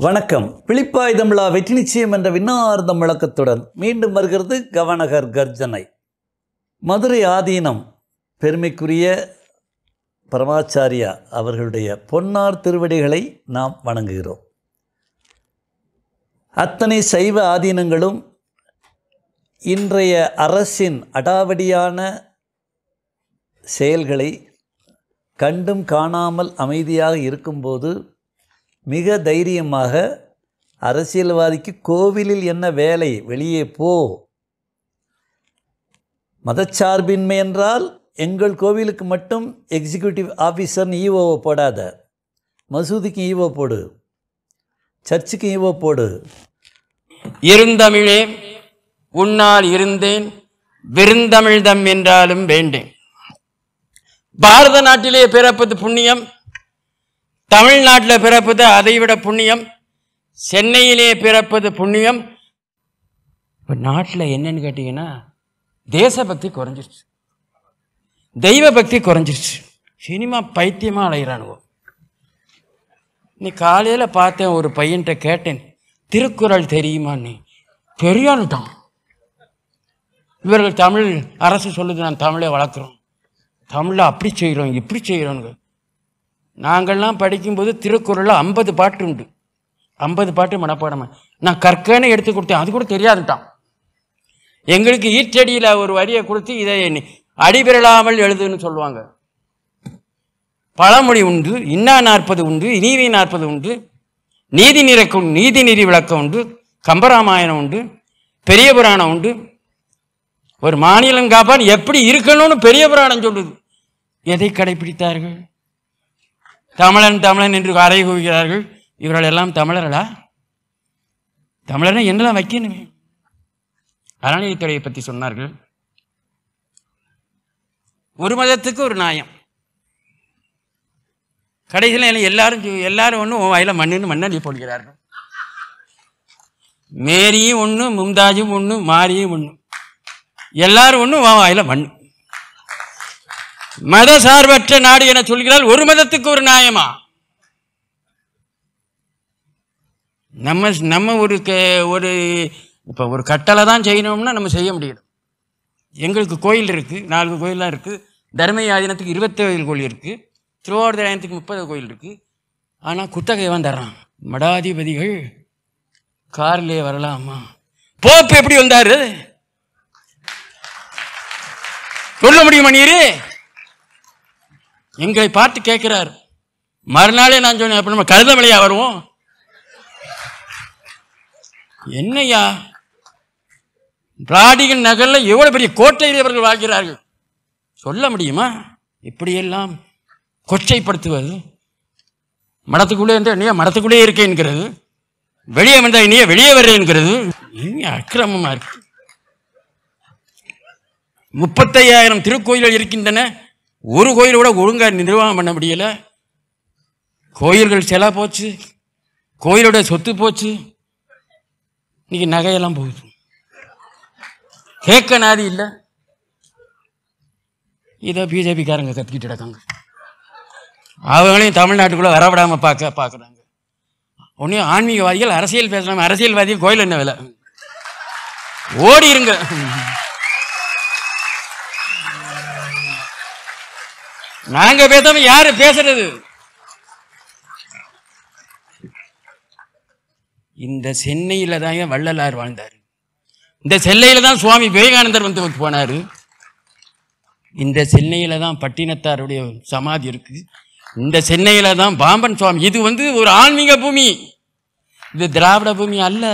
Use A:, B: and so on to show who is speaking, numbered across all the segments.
A: வணக்கம் பிளிப்பாய் தமிழா வெற்றி நிச்சயம் என்ற விண்ணார்ந்த முழக்கத்துடன் மீண்டும் வருகிறது கவனகர் கர்ஜனை மதுரை ஆதீனம் பெருமைக்குரிய பரமாச்சாரியா அவர்களுடைய பொன்னார் திருவடிகளை நாம் வணங்குகிறோம் அத்தனை சைவ ஆதீனங்களும் இன்றைய அரசின் அடாவடியான செயல்களை கண்டும் காணாமல் அமைதியாக இருக்கும்போது மிக தைரியமாக அரசியல்வாதிக்கு கோவிலில் என்ன வேலை வெளியே போ மதச்சார்பின்மை என்றால் எங்கள் கோவிலுக்கு மட்டும் எக்ஸிக்யூட்டிவ் ஆஃபீஸர்னு ஈஓவை போடாத மசூதிக்கு ஈஓ போடு சர்ச்சுக்கு ஈஓ போடு
B: இருந்தமிழே உன்னால் இருந்தேன் விருந்தமிழ்தம் என்றாலும் வேண்டேன் பாரத நாட்டிலே பிறப்பது புண்ணியம் தமிழ்நாட்டில் பிறப்பது அதைவிட புண்ணியம் சென்னையிலே பிறப்பது புண்ணியம் இப்போ நாட்டில் என்னன்னு கேட்டிங்கன்னா தேசபக்தி குறைஞ்சிருச்சு தெய்வ பக்தி குறைஞ்சிருச்சு சினிமா பைத்தியமாக அலைகிறானுவோ நீ காலையில் பார்த்தேன் ஒரு பையன்கிட்ட கேட்டேன் திருக்குறள் தெரியுமான்னு தெரியான்ட்டான் இவர்கள் தமிழ் அரசு சொல்லுது நான் தமிழை வளர்க்குறோம் தமிழில் அப்படி செய்கிறோம் இப்படி செய்கிறோங்க நாங்கள்லாம் படிக்கும்போது திருக்குறளில் ஐம்பது பாட்டு உண்டு ஐம்பது பாட்டு மனப்பாடமா நான் கற்கன்னு எடுத்து கொடுத்தேன் அது கூட தெரியாதுட்டான் எங்களுக்கு ஈற்றடியில் ஒரு வரியை கொடுத்து இதை நீ அடிபிரலாமல் எழுதுன்னு சொல்லுவாங்க பழமொழி உண்டு இன்னா நாற்பது உண்டு இனிவி நாற்பது உண்டு நீதி நிறக்கும் நீதி நெறி விளக்கம் உண்டு கம்பராமாயணம் உண்டு பெரிய புராணம் உண்டு ஒரு மாநிலம் காப்பான் எப்படி இருக்கணும்னு பெரிய புராணம் சொல்லுது எதை கடைபிடித்தார்கள் தமிழன் தமிழன் என்று அறை கூறுகிறார்கள் இவர்கள் எல்லாம் தமிழர்களா தமிழனை என்னெல்லாம் வைக்கணுமே அறநிலைத்துறையை பற்றி சொன்னார்கள் ஒரு மதத்துக்கு ஒரு நியாயம் கடைசியில் என்ன எல்லாரும் சொ- எல்லாரும் ஒன்று உன் வாயில மண்ணுன்னு மண்ணள்ளி போடுகிறார்கள் மேரியும் ஒன்று மும்தாஜும் ஒன்று மாரியும் ஒன்று எல்லாரும் ஒன்று உன் வாயில மண் மத சார்பற்ற நாடு என சொல்கிறால் ஒரு மதத்துக்கு ஒரு நியாயமா நம்ம நம்ம ஒரு க- ஒரு இப்போ ஒரு கட்டளை தான் செய்யணும்னா நம்ம செய்ய முடியும் எங்களுக்கு கோயில் இருக்குது நாலு கோயிலாம் இருக்குது தர்ம ஆதீனத்துக்கு இருபத்தேழு கோயில் இருக்குது திருவாவூர் ஆயனத்துக்கு முப்பது கோயில் இருக்குது ஆனால் குத்தகை தான் தர்றான் மடாதிபதிகள் கார்லேயே வரலாமா போப் எப்படி வந்தாரு சொல்ல முடியுமா நீரு எங்களை பார்த்து கேட்கிறார் மறுநாளே நான் சொன்னேன் அப்ப நம்ம கழுதமலையா வருவோம் என்னய்யா பிராடிகன் நகர்ல எவ்வளவு பெரிய கோட்டையில் இவர்கள் வாழ்கிறார்கள் சொல்ல முடியுமா இப்படியெல்லாம் கொச்சைப்படுத்துவது மடத்துக்குள்ளே இருந்தால் நீ மடத்துக்குள்ளே இருக்கேன்கிறது வெளியே வந்தா நீ வெளியே வர்றேன்கிறது என்ன அக்கிரமமா இருக்கு முப்பத்தையாயிரம் திருக்கோயில்கள் இருக்கின்றன ஒரு கோயில் கூட ஒழுங்கா நிர்வாகம் பண்ண முடியல கோயில்கள் செலா போச்சு கோயிலோட சொத்து போச்சு இன்னைக்கு நகையெல்லாம் போகுது கேட்க நாதி இல்லை இதை பிஜேபிக்காரங்க கத்திக்கிட்டு கிடக்காங்க அவங்களையும் தமிழ்நாட்டுக்குள்ளே வரவிடாம பார்க்க பார்க்குறாங்க ஒன்றே ஆன்மீகவாதிகள் அரசியல் பேசலாம் அரசியல்வாதிகள் கோயில் என்ன விலை ஓடி இருங்க நாங்க பேசாம யாரு பேசுறது இந்த சென்னையில தான் ஏன் வள்ளலார் வாழ்ந்தார் இந்த சென்னையில தான் சுவாமி விவேகானந்தர் வந்து போனாரு இந்த சென்னையில தான் பட்டினத்தாருடைய சமாதி இருக்கு இந்த சென்னையில தான் பாம்பன் சுவாமி இது வந்து ஒரு ஆன்மீக பூமி இது திராவிட பூமி அல்ல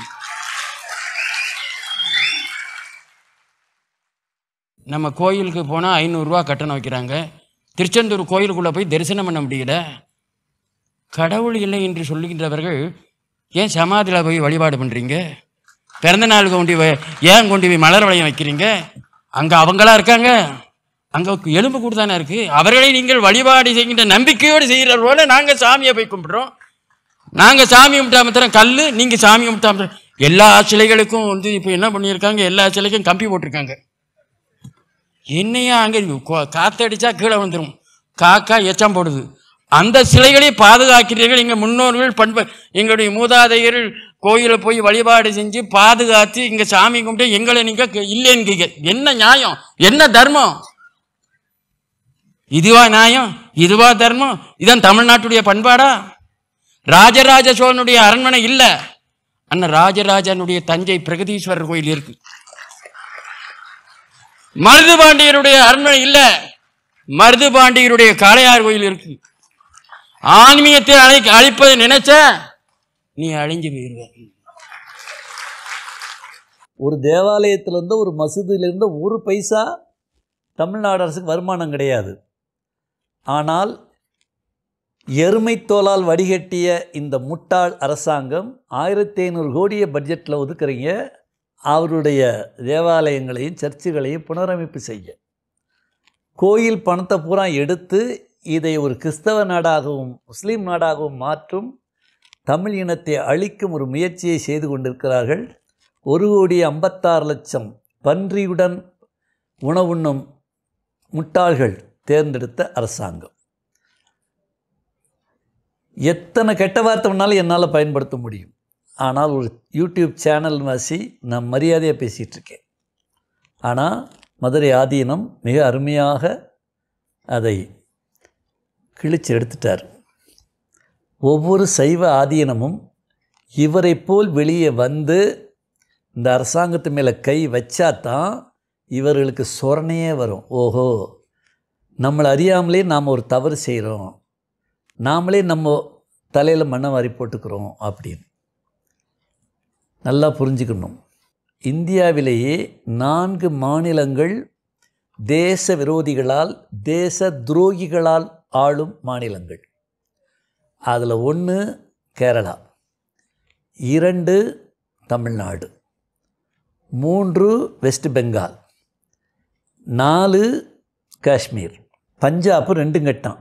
B: நம்ம கோயிலுக்கு போனால் ஐநூறுரூவா கட்டணம் வைக்கிறாங்க திருச்செந்தூர் கோயிலுக்குள்ளே போய் தரிசனம் பண்ண முடியல கடவுள் இல்லை என்று சொல்லுகின்றவர்கள் ஏன் சமாதியில் போய் வழிபாடு பண்ணுறீங்க பிறந்த நாள் கொண்டு போய் ஏன் கொண்டு போய் மலர் வளையம் வைக்கிறீங்க அங்கே அவங்களா இருக்காங்க அங்கே எலும்பு கூடு தானே இருக்குது அவர்களை நீங்கள் வழிபாடு செய்கின்ற நம்பிக்கையோடு செய்கிற போல நாங்கள் சாமியை போய் கும்பிட்றோம் நாங்கள் சாமி கும்பிட்டா மாத்திரம் கல் நீங்கள் சாமி கும்பிட்டா மாத்திரம் எல்லா சிலைகளுக்கும் வந்து இப்போ என்ன பண்ணியிருக்காங்க எல்லா சிலைக்கும் கம்பி போட்டிருக்காங்க என்னையா அங்கே கொ- காத்தடிச்சா கீழே வந்துடும் காக்கா எச்சம் போடுது அந்த சிலைகளை பாதுகாக்கிறீர்கள் எங்கள் முன்னோர்கள் பண்பு எங்களுடைய மூதாதையர்கள் கோயிலை போய் வழிபாடு செஞ்சு பாதுகாத்து இங்கே சாமி கும்பிட்டு எங்களை நீங்கள் இல்லைன்னு என்ன நியாயம் என்ன தர்மம் இதுவா நியாயம் இதுவா தர்மம் இதான் தமிழ்நாட்டுடைய பண்பாடா ராஜராஜ சோழனுடைய அரண்மனை இல்லை அண்ணன் ராஜராஜனுடைய தஞ்சை பிரகதீஸ்வரர் கோயில் இருக்கு மருது பாண்டியருடைய அரண்மனை இல்ல மருது பாண்டியருடைய காளையார் கோயில் இருக்கு ஆன்மீகத்தை அழை அழிப்பதை நினைச்ச நீ அழிஞ்சு போயிருவ
A: ஒரு தேவாலயத்திலேருந்து ஒரு மசூதியிலேருந்து ஒரு பைசா தமிழ்நாடு அரசுக்கு வருமானம் கிடையாது ஆனால் எருமைத்தோலால் வடிகட்டிய இந்த முட்டாள் அரசாங்கம் ஆயிரத்தி ஐநூறு கோடியை பட்ஜெட்டில் ஒதுக்குறீங்க அவருடைய தேவாலயங்களையும் சர்ச்சுகளையும் புனரமைப்பு செய்ய கோயில் பணத்தை பூரா எடுத்து இதை ஒரு கிறிஸ்தவ நாடாகவும் முஸ்லீம் நாடாகவும் மாற்றும் தமிழ் இனத்தை அழிக்கும் ஒரு முயற்சியை செய்து கொண்டிருக்கிறார்கள் ஒரு கோடி ஐம்பத்தாறு லட்சம் பன்றியுடன் உணவுண்ணும் முட்டாள்கள் தேர்ந்தெடுத்த அரசாங்கம் எத்தனை கெட்ட வார்த்தை வேணாலும் என்னால் பயன்படுத்த முடியும் ஆனால் ஒரு யூடியூப் சேனல் வாசி நான் மரியாதையாக பேசிகிட்டு இருக்கேன் ஆனால் மதுரை ஆதீனம் மிக அருமையாக அதை கிழிச்சு எடுத்துட்டார் ஒவ்வொரு சைவ ஆதீனமும் இவரைப் போல் வெளியே வந்து இந்த அரசாங்கத்து மேலே கை வச்சா தான் இவர்களுக்கு சொரணையே வரும் ஓஹோ நம்மளை அறியாமலே நாம் ஒரு தவறு செய்கிறோம் நாமளே நம்ம தலையில் மண்ணை வாரி போட்டுக்கிறோம் அப்படின்னு நல்லா புரிஞ்சுக்கணும் இந்தியாவிலேயே நான்கு மாநிலங்கள் தேச விரோதிகளால் தேச துரோகிகளால் ஆளும் மாநிலங்கள் அதில் ஒன்று கேரளா இரண்டு தமிழ்நாடு மூன்று வெஸ்ட் பெங்கால் நாலு காஷ்மீர் பஞ்சாப் ரெண்டும் கட்டான்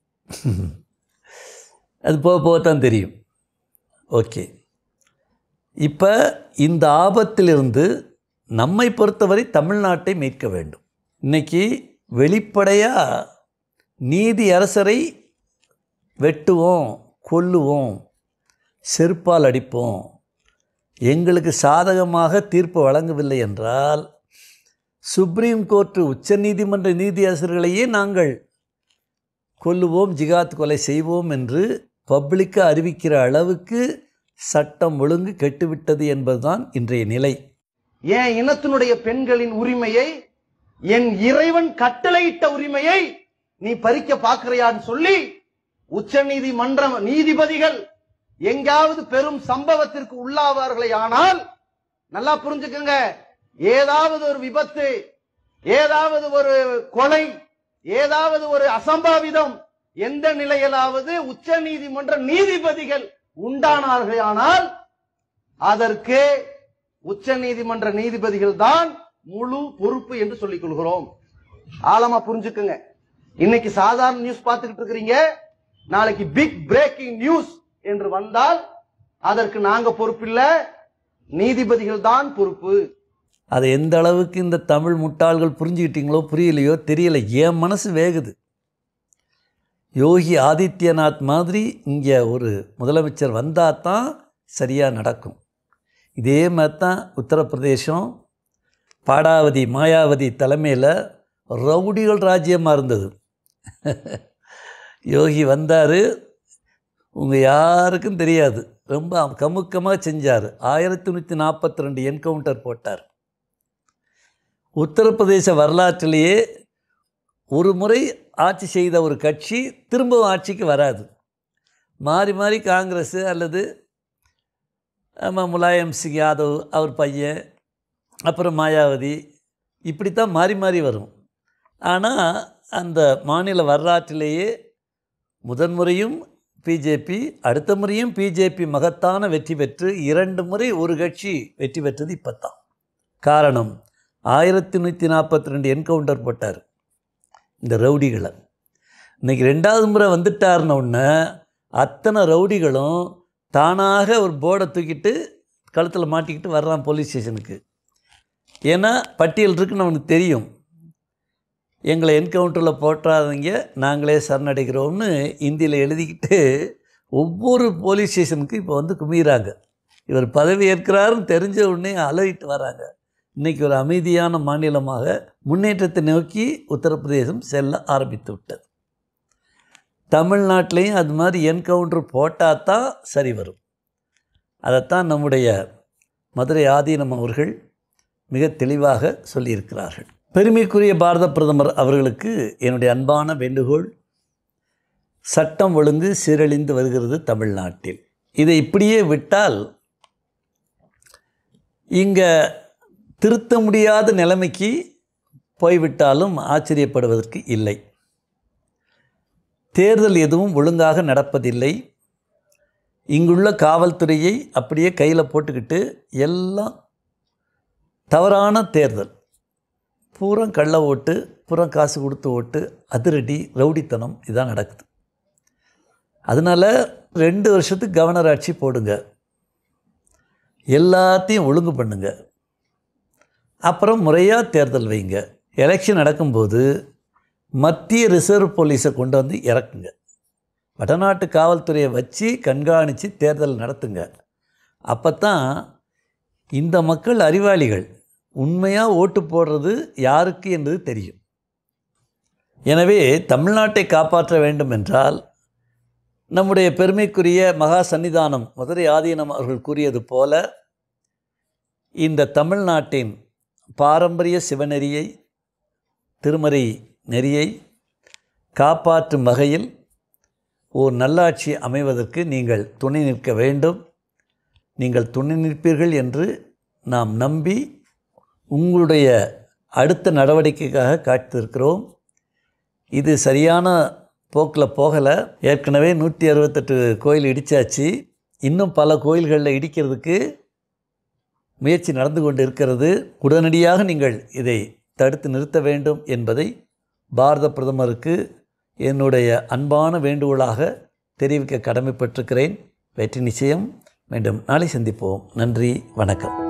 A: அது போக போக தான் தெரியும் ஓகே இப்போ இந்த ஆபத்திலிருந்து நம்மை பொறுத்தவரை தமிழ்நாட்டை மீட்க வேண்டும் இன்னைக்கு வெளிப்படையாக நீதி அரசரை வெட்டுவோம் கொல்லுவோம் செருப்பால் அடிப்போம் எங்களுக்கு சாதகமாக தீர்ப்பு வழங்கவில்லை என்றால் சுப்ரீம் கோர்ட்டு உச்சநீதிமன்ற நீதியரசர்களையே நாங்கள் கொல்லுவோம் ஜிகாத் கொலை செய்வோம் என்று பப்ளிக்காக அறிவிக்கிற அளவுக்கு சட்டம் ஒழுங்கு கெட்டுவிட்டது என்பதுதான் இன்றைய நிலை
C: என் இனத்தினுடைய பெண்களின் உரிமையை என் இறைவன் கட்டளையிட்ட உரிமையை நீ பறிக்க பார்க்கிறியான்னு சொல்லி உச்ச நீதிமன்ற நீதிபதிகள் எங்காவது பெரும் சம்பவத்திற்கு உள்ளாவார்களே ஆனால் நல்லா புரிஞ்சுக்கங்க ஏதாவது ஒரு விபத்து ஏதாவது ஒரு கொலை ஏதாவது ஒரு அசம்பாவிதம் எந்த நிலையிலாவது உச்ச நீதிமன்ற நீதிபதிகள் உண்டானார்களானால் அதற்கு உச்ச நீதிமன்ற நீதிபதிகள் தான் முழு பொறுப்பு என்று சொல்லிக் கொள்கிறோம் ஆழமா புரிஞ்சுக்குங்க இன்னைக்கு சாதாரண நியூஸ் பார்த்துக்கிட்டு இருக்கிறீங்க நாளைக்கு பிக் பிரேக்கிங் நியூஸ் என்று வந்தால் அதற்கு நாங்க பொறுப்பில்ல நீதிபதிகள் தான் பொறுப்பு
A: அதை எந்த அளவுக்கு இந்த தமிழ் முட்டாள்கள் புரிஞ்சுக்கிட்டீங்களோ புரியலையோ தெரியல என் மனசு வேகுது யோகி ஆதித்யநாத் மாதிரி இங்கே ஒரு முதலமைச்சர் வந்தால் தான் சரியாக நடக்கும் இதே மாதிரி தான் உத்தரப்பிரதேசம் பாடாவதி மாயாவதி தலைமையில் ரவுடிகள் ராஜ்யமாக இருந்தது யோகி வந்தார் உங்கள் யாருக்கும் தெரியாது ரொம்ப கமுக்கமாக செஞ்சார் ஆயிரத்தி நூற்றி நாற்பத்தி ரெண்டு என்கவுண்டர் போட்டார் உத்தரப்பிரதேச வரலாற்றிலேயே ஒரு முறை ஆட்சி செய்த ஒரு கட்சி திரும்பவும் ஆட்சிக்கு வராது மாறி மாறி காங்கிரஸ் அல்லது ஆமாம் முலாயம் சிங் யாதவ் அவர் பையன் அப்புறம் மாயாவதி இப்படித்தான் மாறி மாறி வரும் ஆனால் அந்த மாநில வரலாற்றிலேயே முதன்முறையும் பிஜேபி அடுத்த முறையும் பிஜேபி மகத்தான வெற்றி பெற்று இரண்டு முறை ஒரு கட்சி வெற்றி பெற்றது இப்போ தான் காரணம் ஆயிரத்தி நூற்றி நாற்பத்தி ரெண்டு என்கவுண்டர் போட்டார் இந்த ரவுடிகளை இன்றைக்கி ரெண்டாவது முறை வந்துட்டாருன உடனே அத்தனை ரவுடிகளும் தானாக ஒரு போர்டை தூக்கிட்டு கழுத்தில் மாட்டிக்கிட்டு வர்றான் போலீஸ் ஸ்டேஷனுக்கு ஏன்னா பட்டியல் இருக்குன்னு அவனுக்கு தெரியும் எங்களை என்கவுண்டரில் போட்டாதீங்க நாங்களே சரணடைகிறோம்னு இந்தியில் எழுதிக்கிட்டு ஒவ்வொரு போலீஸ் ஸ்டேஷனுக்கும் இப்போ வந்து குமிகிறாங்க இவர் பதவி ஏற்கிறாருன்னு தெரிஞ்ச உடனே அலறிட்டு வராங்க இன்றைக்கி ஒரு அமைதியான மாநிலமாக முன்னேற்றத்தை நோக்கி உத்தரப்பிரதேசம் செல்ல ஆரம்பித்து விட்டது தமிழ்நாட்டிலையும் அது மாதிரி என்கவுண்டர் போட்டால் தான் சரி வரும் அதைத்தான் நம்முடைய மதுரை ஆதீனம் அவர்கள் மிக தெளிவாக சொல்லியிருக்கிறார்கள் பெருமைக்குரிய பாரத பிரதமர் அவர்களுக்கு என்னுடைய அன்பான வேண்டுகோள் சட்டம் ஒழுங்கு சீரழிந்து வருகிறது தமிழ்நாட்டில் இதை இப்படியே விட்டால் இங்கே திருத்த முடியாத நிலைமைக்கு போய்விட்டாலும் ஆச்சரியப்படுவதற்கு இல்லை தேர்தல் எதுவும் ஒழுங்காக நடப்பதில்லை இங்குள்ள காவல்துறையை அப்படியே கையில் போட்டுக்கிட்டு எல்லாம் தவறான தேர்தல் பூரா கள்ள ஓட்டு பூரா காசு கொடுத்து ஓட்டு அதிரடி ரவுடித்தனம் இதான் நடக்குது அதனால் ரெண்டு வருஷத்துக்கு கவர்னர் ஆட்சி போடுங்க எல்லாத்தையும் ஒழுங்கு பண்ணுங்க அப்புறம் முறையாக தேர்தல் வைங்க எலெக்ஷன் நடக்கும்போது மத்திய ரிசர்வ் போலீஸை கொண்டு வந்து இறக்குங்க வடநாட்டு காவல்துறையை வச்சு கண்காணித்து தேர்தல் நடத்துங்க அப்போ தான் இந்த மக்கள் அறிவாளிகள் உண்மையாக ஓட்டு போடுறது யாருக்கு என்பது தெரியும் எனவே தமிழ்நாட்டை காப்பாற்ற வேண்டும் என்றால் நம்முடைய பெருமைக்குரிய மகா சன்னிதானம் மதுரை ஆதீனம் அவர்கள் கூறியது போல இந்த தமிழ்நாட்டின் பாரம்பரிய சிவநெறியை திருமறை நெறியை காப்பாற்றும் வகையில் ஓர் நல்லாட்சி அமைவதற்கு நீங்கள் துணை நிற்க வேண்டும் நீங்கள் துணை நிற்பீர்கள் என்று நாம் நம்பி உங்களுடைய அடுத்த நடவடிக்கைக்காக காத்திருக்கிறோம் இது சரியான போக்கில் போகலை ஏற்கனவே நூற்றி அறுபத்தெட்டு கோயில் இடித்தாச்சு இன்னும் பல கோயில்களில் இடிக்கிறதுக்கு முயற்சி நடந்து கொண்டு இருக்கிறது உடனடியாக நீங்கள் இதை தடுத்து நிறுத்த வேண்டும் என்பதை பாரத பிரதமருக்கு என்னுடைய அன்பான வேண்டுகோளாக தெரிவிக்க கடமைப்பட்டிருக்கிறேன் வெற்றி நிச்சயம் மீண்டும் நாளை சந்திப்போம் நன்றி வணக்கம்